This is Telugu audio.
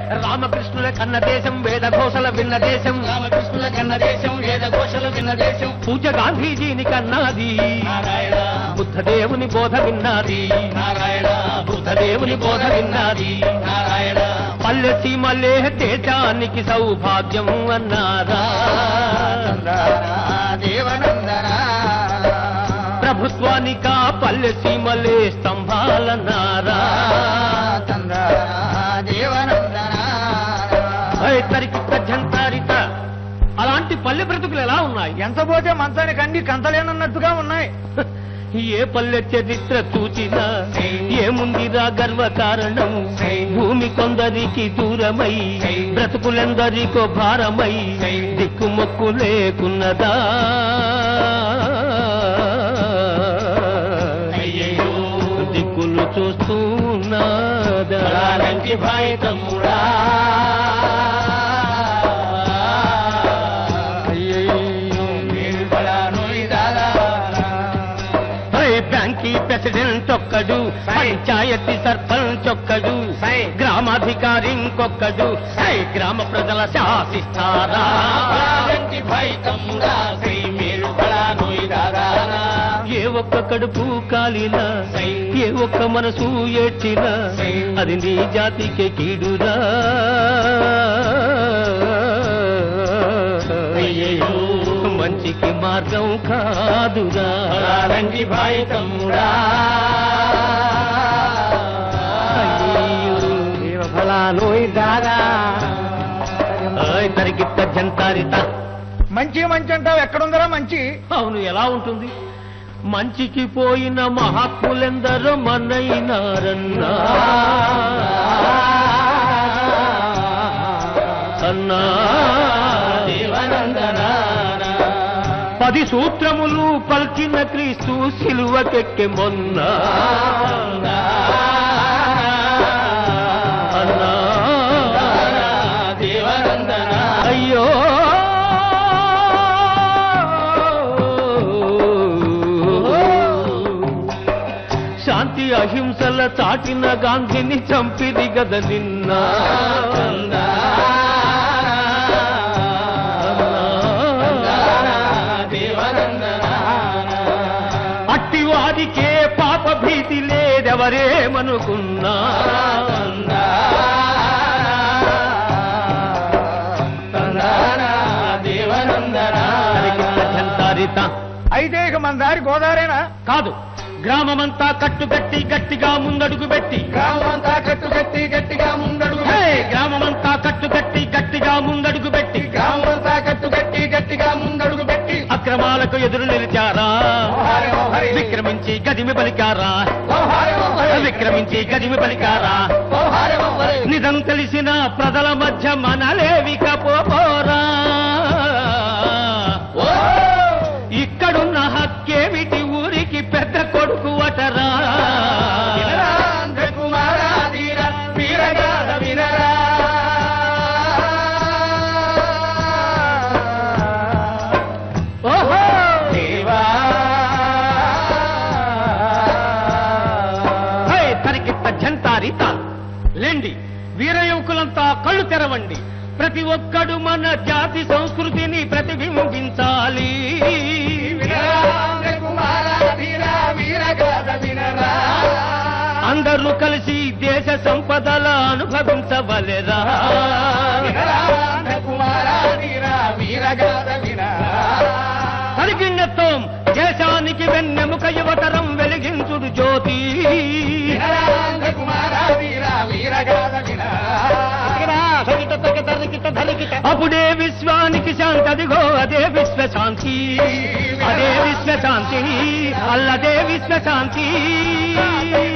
రామకృష్ణుల కన్న దేశం వేద ఘోషల విన్న దేశం రామకృష్ణుల కన్న దేశం వేద ఘోషలు విన్న దేశం పూజ గాంధీజీని కన్నాది నారాయణ బుద్ధదేవుని బోధ విన్నది నారాయణ బుద్ధదేవుని బోధ విన్నది నారాయణ పల్లె సీమలే దేశానికి సౌభాగ్యం అన్నారా దేవనందనా ప్రభుత్వానికా పల్లె సీమలే స్తంభాలన్నారా దేవనందనా ఏయ్, తరికిట్ట జంతారిత అలాంటి పల్లె బ్రతుకులు ఎలా ఉన్నాయి ఎంత పోతే మంచానికి అండి కంతలేనన్నట్టుగా ఉన్నాయి ఏ పల్లె చరిత్ర చూచినా ఏముందిరా గర్వ కారణం భూమి కొందరికి దూరమై బ్రతుకులెందరికో భారమై దిక్కుమొక్కు లేకున్నదా అయ్యయ్యో. దిక్కులు చూస్తూ ఉన్నదా రంగి భాయ్ తమ్ముడా అయ్యయ్యో. నేను పడాను దాదా హై బ్యాంకీ ప్రెసిడెంట్ ఒక్కడు పంచాయతీ సర్పంచ్ ఒక్కడు గ్రామాధికారి ఇంకొక్కడు హై గ్రామ ప్రజల శాసిస్తారా రంగి భాయ్ తమ్ముడా సై మీరు పడాను దాదా ఏ ఒక్క కడుపు కాలినా ఏ ఒక్క మనసు ఏడ్చినా అది నీ జాతికే కీడురా అయ్యయ్యో. మంచికి మార్గం కాదురా రంగి భాయ్ తమ్ముడా అయ్యయ్యో. ఫలానోయ్ దాదా ఆయ్ తరిగిట్ట జంతారిత మంచి మంచి అంటావు ఎక్కడుందరా మంచి అవును ఎలా ఉంటుంది మంచికి పోయిన మహాత్ములెందరో మనైనారన్నా అన్నా పది సూత్రములు పల్కిన క్రీస్తు సిలువకెక్కె మొన్న అన్నా అయ్యో శాంతి అహింసల చాటిన గాంధీని చంపిది గద నిన్న అట్టి వారికే పాప భీతి లేదెవరేమనుకున్నా తరిగిట్ట జంతారిత అయితే ఇక మన దారి గోదారేనా కాదు గ్రామమంతా కట్టుకట్టి గట్టిగా ముందడుగు పెట్టి గ్రామమంతా కట్టు కట్టి గట్టిగా ముందడుగు హే! గ్రామమంతా కట్టుకట్టి గట్టిగా ముందడుగు పెట్టి గ్రామమంతా కట్టు కట్టి గట్టిగా ముందడుగు పెట్టి అక్రమాలకు ఎదురు నిలిచారా ఓహరి, ఓహరి. విక్రమించి గదిమి పలికారా ఓహరి, ఓహరి. విక్రమించి గదిమి పలికారా ఓహరి, ఓహరి. నిజం తెలిసిన ప్రజల మధ్య మనలేవికపోరా ఓ! ఇక్కడున్న హక్కేమిటి ఊరికి పెద్ద కొడుకు అటరా వినరా, అంధకుమారా, ధీర, వీరగాథ వినరా. ఓహో దేవా. హే, తరికిట్ట జంతారిత లేండి వీర యువకులంతా కళ్ళు తెరవండి ప్రతి ఒక్కడు మన జాతి సంస్కృతిని ప్రతిబింబించాలి వినరా, అంధకుమారా, ధీర, వీరగాథ వినరా. అందరూ కలిసి దేశ సంపదల అనుభవించవలెరా వినరా, అంధకుమారా, ధీర, వీరగాథ వినరా. పరిగిణత్వం దేశానికి వెన్నెముక యువతరం వెలిగించుడు జ్యోతి వినరా, అంధకుమారా, ధీర, వీరగాథ వినరా. అప్పుడే విశ్వానికి శాంతి అదిగో అదే విశ్వశాంతి అదే విశ్వశాంతి అల్లదే విశ్వశాంతి